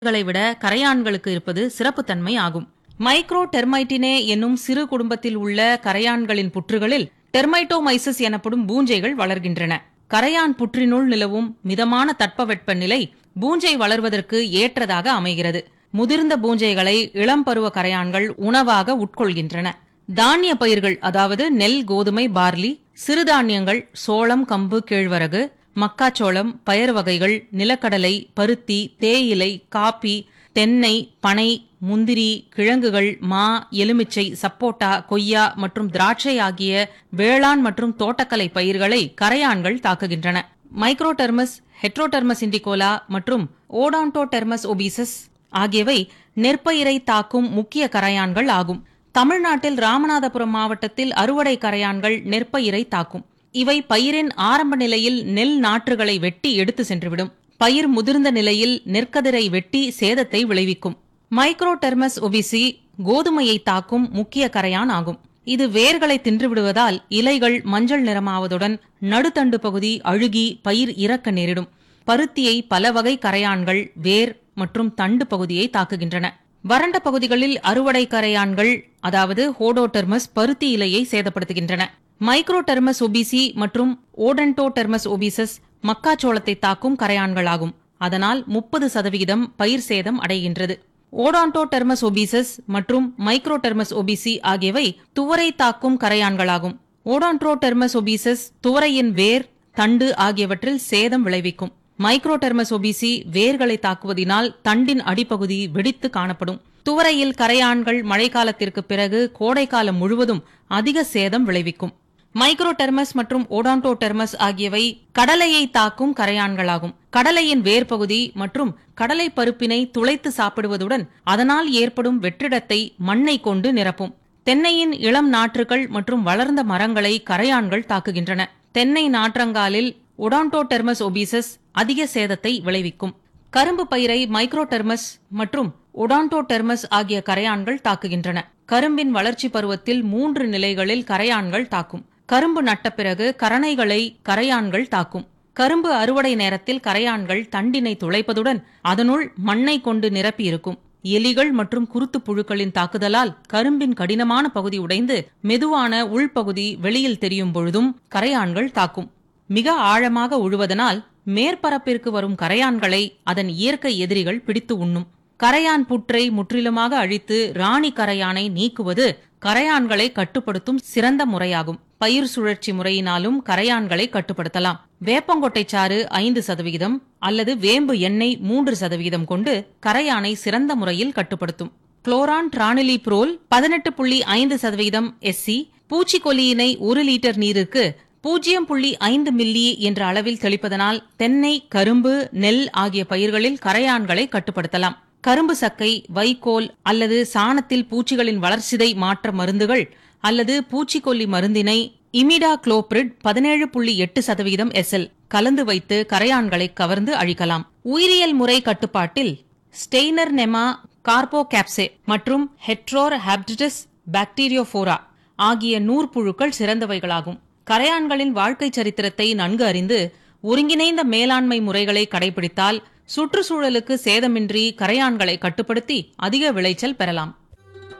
களை விட கரையான்களுக்கு இருப்பது சிறப்புத்தன்மை ஆகும் மைக்ரோ டெர்மைட்டினே என்னும் சிறு குடும்பத்தில் உள்ள கரையான்களின் புற்றுகளில் டெர்மைட்டோமைசிஸ் எனப்படும் பூஞ்சைகள் வளர்கின்றன கரையான் புற்றினுள் நிலவும் மிதமான தட்பவெட்ப நிலை பூஞ்சை வளர்வதற்கு ஏற்றதாக அமைகிறது முதிர்ந்த பூஞ்சைகளை இளம் பருவ கரையான்கள் உணவாக உட்கொள்கின்றன தானிய பயிர்கள் அதாவது நெல் கோதுமை பார்லி சிறுதானியங்கள் சோளம் கம்பு கேழ்வரகு மக்காச்சோளம் பயறு வகைகள் நிலக்கடலை பருத்தி தேயிலை காப்பி தென்னை பனை முந்திரி கிழங்குகள் மா எலுமிச்சை சப்போட்டா கொய்யா மற்றும் திராட்சை ஆகிய வேளாண் மற்றும் தோட்டக்கலை பயிர்களை கரையான்கள் தாக்குகின்றன மைக்ரோடெர்மஸ் ஹெட்ரோடெர்மஸ் இண்டிகோலா மற்றும் ஓடான்டோடெர்மஸ் ஒபிசஸ் ஆகியவை நெற்பயிரை தாக்கும் முக்கிய கரையான்கள் ஆகும் தமிழ்நாட்டில் ராமநாதபுரம் மாவட்டத்தில் அறுவடை கரையான்கள் நெற்பயிரை தாக்கும் இவை பயிரின் ஆரம்ப நிலையில் நெல் நாற்றுகளை வெட்டி எடுத்து சென்றுவிடும் பயிர் முதிர்ந்த நிலையில் நெற்கதிரை வெட்டி சேதத்தை விளைவிக்கும் மைக்ரோடெர்மஸ் ஒபிசி கோதுமையை தாக்கும் முக்கிய கரையான் ஆகும் இது வேர்களை தின்றுவிடுவதால் இலைகள் மஞ்சள் நிறமாவதுடன் நடுத்தண்டு பகுதி அழுகி பயிர் இறக்க நேரிடும் பருத்தியை பல வகை கரையான்கள் வேர் மற்றும் தண்டு பகுதியை தாக்குகின்றன வறண்ட பகுதிகளில் அறுவடை கரையான்கள் அதாவது ஹோடோடெர்மஸ் பருத்தி இலையை சேதப்படுத்துகின்றன மைக்ரோடெர்மஸ் ஒபிசி மற்றும் ஓடன்டோடெர்மஸ் ஒபிசஸ் மக்காச்சோளத்தை தாக்கும் கரையான்களாகும் அதனால் முப்பது சதவிகிதம் பயிர் சேதம் அடைகின்றது ஓடான்டோடெர்மஸ் ஒபிசஸ் மற்றும் மைக்ரோடெர்மஸ் ஒபிசி ஆகியவை துவரை தாக்கும் கரையான்களாகும் ஓடான்ட்ரோடெர்மஸ் ஒபிசஸ் துவரையின் வேர் தண்டு ஆகியவற்றில் சேதம் விளைவிக்கும் மைக்ரோடெர்மஸ் ஒபிசி வேர்களை தாக்குவதினால் தண்டின் அடிப்பகுதி வெடித்து காணப்படும் துவரையில் கரையான்கள் மழைக்காலத்திற்கு பிறகு கோடைக்காலம் முழுவதும் அதிக சேதம் விளைவிக்கும் மைக்ரோடெர்மஸ் மற்றும் ஓடான்டோடெர்மஸ் ஆகியவை கடலையை தாக்கும் கரையான்களாகும் கடலையின் வேர்பகுதி மற்றும் கடலை பருப்பினை துளைத்து சாப்பிடுவதுடன் அதனால் ஏற்படும் வெற்றிடத்தை மண்ணை கொண்டு நிரப்பும் தென்னையின் இளம் நாற்றுகள் மற்றும் வளர்ந்த மரங்களை கரையான்கள் தாக்குகின்றன தென்னை நாற்றங்காலில் ஒடான்டோடெர்மஸ் ஒபிசஸ் அதிக சேதத்தை விளைவிக்கும் கரும்பு பயிரை மைக்ரோடெர்மஸ் மற்றும் ஒடான்டோடெர்மஸ் ஆகிய கரையான்கள் தாக்குகின்றன கரும்பின் வளர்ச்சி பருவத்தில் மூன்று நிலைகளில் கரையான்கள் தாக்கும் கரும்பு நட்ட பிறகு கரணைகளை கரையான்கள் தாக்கும் கரும்பு அறுவடை நேரத்தில் கரையான்கள் தண்டினை துளைப்பதுடன் அதனுள் மண்ணை கொண்டு நிரப்பியிருக்கும் எலிகள் மற்றும் குருத்து புழுக்களின் தாக்குதலால் கரும்பின் கடினமான பகுதி உடைந்து மெதுவான உள்பகுதி வெளியில் தெரியும் பொழுதும் கரையான்கள் தாக்கும் மிக ஆழமாக உழுவதனால் மேற்பரப்பிற்கு வரும் கரையான்களை அதன் இயற்கை எதிரிகள் பிடித்து உண்ணும் கரையான் புற்றை முற்றிலுமாக அழித்து ராணி கரையானை நீக்குவது கரையான்களை கட்டுப்படுத்தும் சிறந்த முறையாகும் பயிர் சுழற்சி முறையினாலும் கரையான்களை கட்டுப்படுத்தலாம் வேப்பங்கொட்டை சாறு ஐந்து சதவிகிதம் அல்லது வேம்பு எண்ணெய் மூன்று சதவிகிதம் கொண்டு கரையானை சிறந்த முறையில் கட்டுப்படுத்தும் குளோரான் டிரானிலி புரோல் பதினெட்டு புள்ளி ஐந்து சதவிகிதம் எஸ்சி பூச்சிக்கொல்லியினை ஒரு லிட்டர் நீருக்கு பூஜ்ஜியம் புள்ளி ஐந்து மில்லி என்ற அளவில் தெளிப்பதனால் தென்னை கரும்பு நெல் ஆகிய பயிர்களில் கரையான்களை கட்டுப்படுத்தலாம் கரும்பு சக்கை வைக்கோல் அல்லது சாணத்தில் பூச்சிகளின் வளர்ச்சிதை மாற்ற மருந்துகள் அல்லது பூச்சிக்கொல்லி மருந்தினை இமிடா குளோப்ரிட் பதினேழு புள்ளி எட்டு சதவிகிதம் எஸ்எல் கலந்து வைத்து கரையான்களை கவர்ந்து அழிக்கலாம் உயிரியல் முறை கட்டுப்பாட்டில் ஸ்டெய்னர் நெமா கார்போகேப்சே மற்றும் ஹெட்ரோர் ஹாப்டிடஸ் பாக்டீரியோபோரா ஆகிய நூற்புழுக்கள் சிறந்தவைகளாகும் கரையான்களின் வாழ்க்கை சரித்திரத்தை நன்கு அறிந்து ஒருங்கிணைந்த மேலாண்மை முறைகளை கடைபிடித்தால் சுற்றுச்சூழலுக்கு சேதமின்றி கரையான்களை கட்டுப்படுத்தி அதிக விளைச்சல் பெறலாம்